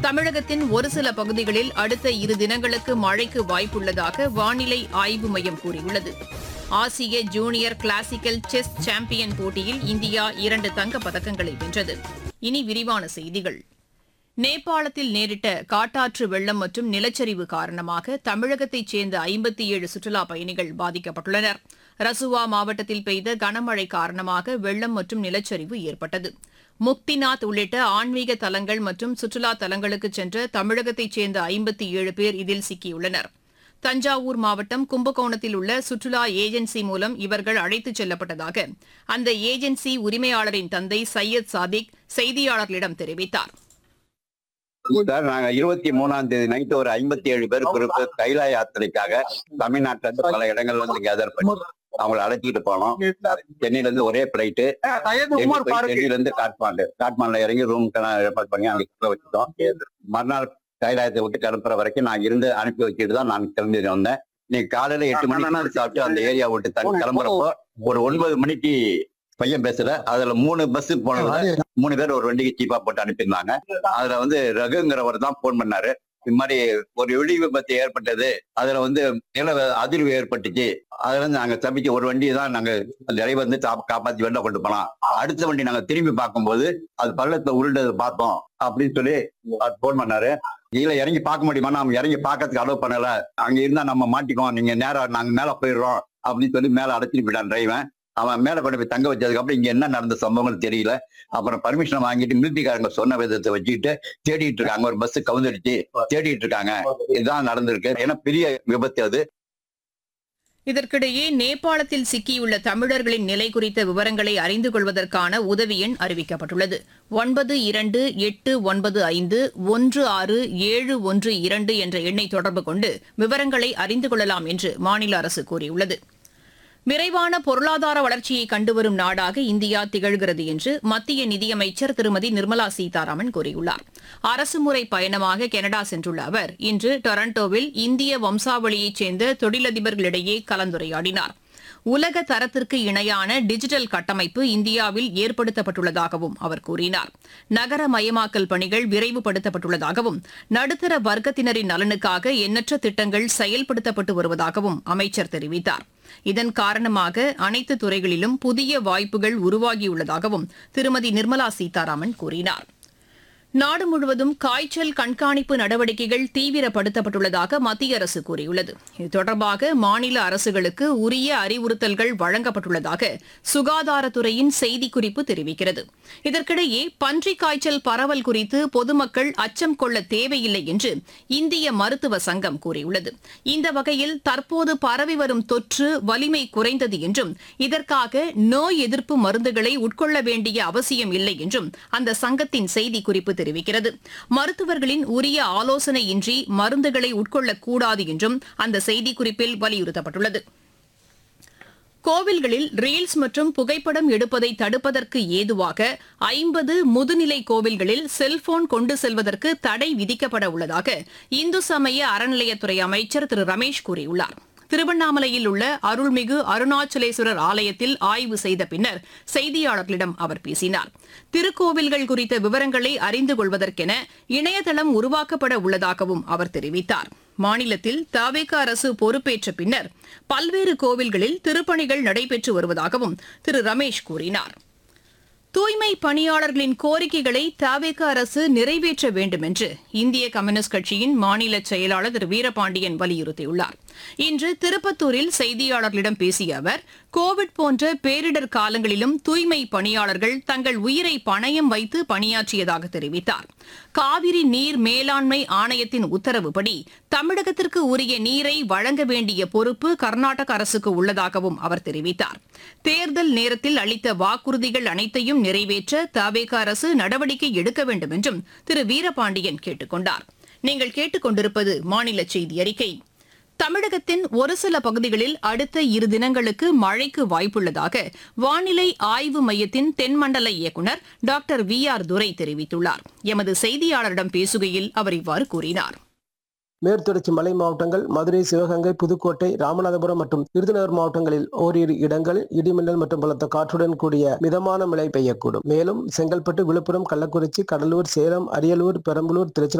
தமிழகத்தின் ஒரு சில பகுதிகளில் அடுத்த இரு தினங்களுக்கு மழைக்கு வாய்ப்புள்ளதாக வானிலை ஆய்வு மையம் கூறியுள்ளது ஆசிய ஜூனியர் கிளாசிக்கல் செஸ் சாம்பியன் போட்டியில் இந்தியா இரண்டு தங்கப் பதக்கங்களை வென்றது இனி விரிவான செய்திகள் நேபாளத்தில் நேரிட்ட காட்டாற்று வெள்ளம் மற்றும் நிலச்சரிவு காரணமாக தமிழகத்தைச் சேர்ந்த ஐம்பத்தி ஏழு சுற்றுலாப் பயணிகள் பாதிக்கப்பட்டுள்ளனர் ரசுவா மாவட்டத்தில் பெய்த கனமழை காரணமாக வெள்ளம் மற்றும் நிலச்சரிவு ஏற்பட்டது முக்திநாத் உள்ளிட்ட ஆன்மீக தலங்கள் மற்றும் சுற்றுலா தலங்களுக்கு சென்ற தமிழகத்தைச் சேர்ந்த ஐம்பத்தி ஏழு பேர் இதில் சிக்கியுள்ளனர் தஞ்சாவூர் மாவட்டம் கும்பகோணத்தில் உள்ள சுற்றுலா ஏஜென்சி மூலம் இவர்கள் அழைத்துச் செல்லப்பட்டதாக அந்த ஏஜென்சி உரிமையாளரின் தந்தை சையத் சாதிக் செய்தியாளர்களிடம் தெரிவித்தார் சார் நாங்க இருபத்தி மூணாம் தேதி நைட்டு ஒரு ஐம்பத்தி ஏழு பேர் குரூப் கைலா யாத்திரைக்காக தமிழ்நாட்டுல இருந்து பல இடங்கள்ல இருந்து கேதர் பண்ணி அவங்கள அழைச்சிட்டு போனோம் சென்னையில இருந்து ஒரே பிளைட்டு டெல்லியில இருந்து காட்மாண்டு காட்மாண்டுல இறங்கி ரூம் ஏற்பாடு பண்ணி அங்க கிட்ட வச்சுட்டோம் மறுநாள் கைலாயத்தை விட்டு கிளம்புற வரைக்கும் நான் இருந்து அனுப்பி வச்சுட்டு தான் நான் கிளம்பி வந்தேன் நீங்க காலையில எட்டு மணிக்கு சாப்பிட்டு அந்த ஏரியா விட்டு தண்ணி கிளம்புறப்போ ஒரு ஒன்பது மணிக்கு பையன் பேசுற அதுல மூணு பஸ் போனதுல மூணு பேர் ஒரு வண்டிக்கு சீப்பா போட்டு அனுப்பியிருந்தாங்க அதுல வந்து ரகுங்கிறவர் தான் போன் பண்ணாரு இது மாதிரி ஒரு வெடி விபத்து ஏற்பட்டது அதுல வந்து நில அதிர்வு ஏற்பட்டுச்சு அதுல இருந்து நாங்க தப்பிச்சு ஒரு வண்டியை தான் நாங்க டிரைவர் வந்து கா- காப்பாத்தி வெளில கொண்டு போனோம் அடுத்த வண்டி நாங்க திரும்பி பார்க்கும்போது அது பள்ளத்துல உருண்டது பார்த்தோம் அப்படின்னு சொல்லி போன் பண்ணாரு கீழே இறங்கி பார்க்க முடியுமா நாம இறங்கி பார்க்கறதுக்கு அலோவ் பண்ணல அங்க இருந்தா நம்ம மாட்டிக்குவோம் நீங்க நேரம் நாங்க மேல போயிடுறோம் அப்படின்னு சொல்லி மேல அடைச்சிட்டு போயிட்டான் டிரைவன் அவன் மேல கொண்டு போய் தங்க வச்சதுக்கு அப்புறம் இங்க என்ன நடந்த சம்பவங்கள் தெரியல அப்புறம் பர்மிஷன் வாங்கிட்டு மிலிட்டரிக்காரங்க சொன்ன விதத்தை வச்சுக்கிட்டு தேடிட்டு இருக்காங்க ஒரு பஸ் கவுந்துடுச்சு தேடிட்டு இருக்காங்க இதுதான் நடந்திருக்கு ஏன்னா பெரிய விபத்து அது இதற்கிடையே நேபாளத்தில் சிக்கியுள்ள தமிழர்களின் நிலை குறித்த விவரங்களை அறிந்து கொள்வதற்கான உதவி எண் அறிவிக்கப்பட்டுள்ளது ஒன்பது இரண்டு எட்டு ஒன்பது ஐந்து ஒன்று ஆறு ஏழு ஒன்று இரண்டு என்ற எண்ணை தொடர்பு கொண்டு விவரங்களை அறிந்து கொள்ளலாம் என்று மாநில அரசு கூறியுள்ளது விரைவான பொருளாதார வளர்ச்சியை கண்டுவரும் நாடாக இந்தியா திகழ்கிறது என்று மத்திய நிதியமைச்சர் திருமதி நிர்மலா சீதாராமன் கூறியுள்ளார் அரசுமுறை பயணமாக கனடா சென்றுள்ள அவர் இன்று டொரண்டோவில் இந்திய வம்சாவளியைச் சேர்ந்த தொழிலதிபர்களிடையே கலந்துரையாடினார் உலக தரத்திற்கு இணையான டிஜிட்டல் கட்டமைப்பு இந்தியாவில் ஏற்படுத்தப்பட்டுள்ளதாகவும் அவர் கூறினார் நகரமயமாக்கல் பணிகள் விரைவுபடுத்தப்பட்டுள்ளதாகவும் நடுத்தர வர்க்கத்தினரின் நலனுக்காக எண்ணற்ற திட்டங்கள் செயல்படுத்தப்பட்டு வருவதாகவும் அமைச்சர் தெரிவித்தார் இதன் காரணமாக அனைத்து துறைகளிலும் புதிய வாய்ப்புகள் உருவாகியுள்ளதாகவும் திருமதி நிர்மலா சீதாராமன் கூறினார் நாடு முழுவதும் காய்ச்சல் கண்காணிப்பு நடவடிக்கைகள் தீவிரப்படுத்தப்பட்டுள்ளதாக மத்திய அரசு கூறியுள்ளது இது தொடர்பாக மாநில அரசுகளுக்கு உரிய அறிவுறுத்தல்கள் வழங்கப்பட்டுள்ளதாக சுகாதாரத்துறையின் செய்திக்குறிப்பு தெரிவிக்கிறது இதற்கிடையே பன்றிக் காய்ச்சல் பரவல் குறித்து பொதுமக்கள் அச்சம் கொள்ள தேவையில்லை என்று இந்திய மருத்துவ சங்கம் கூறியுள்ளது இந்த வகையில் தற்போது பரவி வரும் தொற்று வலிமை குறைந்தது என்றும் இதற்காக நோய் எதிர்ப்பு மருந்துகளை உட்கொள்ள வேண்டிய அவசியம் இல்லை என்றும் அந்த சங்கத்தின் செய்திக்குறிப்பு தெரிவிக்கிறது மருத்துவர்களின் உரிய ஆலோசனையின்றி மருந்துகளை உட்கொள்ளக்கூடாது என்றும் அந்த செய்திக்குறிப்பில் வலியுறுத்தப்பட்டுள்ளது கோவில்களில் ரீல்ஸ் மற்றும் புகைப்படம் எடுப்பதை தடுப்பதற்கு ஏதுவாக ஐம்பது முதுநிலை கோவில்களில் செல்போன் கொண்டு செல்வதற்கு தடை விதிக்கப்பட உள்ளதாக இந்து சமய அறநிலையத்துறை அமைச்சர் திரு ரமேஷ் கூறியுள்ளார் திருவண்ணாமலையில் உள்ள அருள்மிகு அருணாச்சலேஸ்வரர் ஆலயத்தில் ஆய்வு செய்த பின்னர் செய்தியாளர்களிடம் அவர் பேசினார் திருக்கோவில்கள் குறித்த விவரங்களை அறிந்து கொள்வதற்கென இணையதளம் உருவாக்கப்பட உள்ளதாகவும் அவர் தெரிவித்தார் மாநிலத்தில் தவேக அரசு பொறுப்பேற்ற பின்னர் பல்வேறு கோவில்களில் திருப்பணிகள் நடைபெற்று வருவதாகவும் திரு ரமேஷ் கூறினார் தூய்மை பணியாளர்களின் கோரிக்கைகளை தவேக அரசு நிறைவேற்ற வேண்டும் என்று இந்திய கம்யூனிஸ்ட் கட்சியின் மாநில செயலாளர் திரு வீரபாண்டியன் வலியுறுத்தியுள்ளார் இன்று திருப்பத்தூரில் செய்தியாளர்களிடம் பேசிய அவர் கோவிட் போன்ற பேரிடர் காலங்களிலும் தூய்மை பணியாளர்கள் தங்கள் உயிரை பணயம் வைத்து பணியாற்றியதாக தெரிவித்தார் காவிரி நீர் மேலாண்மை ஆணையத்தின் உத்தரவுப்படி தமிழகத்திற்கு உரிய நீரை வழங்க வேண்டிய பொறுப்பு கர்நாடக அரசுக்கு உள்ளதாகவும் அவர் தெரிவித்தார் தேர்தல் நேரத்தில் அளித்த வாக்குறுதிகள் அனைத்தையும் நிறைவேற்ற தவேக அரசு நடவடிக்கை எடுக்க வேண்டும் என்றும் திரு வீரபாண்டியன் கேட்டுக் கொண்டார் நீங்கள் கேட்டுக்கொண்டிருப்பது மாநில செய்தி அறிக்கை தமிழகத்தின் ஒரு சில பகுதிகளில் அடுத்த இரு தினங்களுக்கு மழைக்கு வாய்ப்புள்ளதாக வானிலை ஆய்வு மையத்தின் தென்மண்டல இயக்குநர் டாக்டர் வி ஆர் துரை தெரிவித்துள்ளார் எமது செய்தியாளரிடம் பேசுகையில் அவர் இவ்வாறு கூறினார் மேற்குத்தொடர்ச்சி மலை மாவட்டங்கள் மதுரை சிவகங்கை புதுக்கோட்டை ராமநாதபுரம் மற்றும் விருதுநகர் மாவட்டங்களில் ஓரிரு இடங்களில் இடிமின்னல் மற்றும் பலத்த காற்றுடன் கூடிய மிதமான மழை பெய்யக்கூடும் மேலும் செங்கல்பட்டு விழுப்புரம் கள்ளக்குறிச்சி கடலூர் சேலம் அரியலூர் பெரம்பலூர் திருச்சி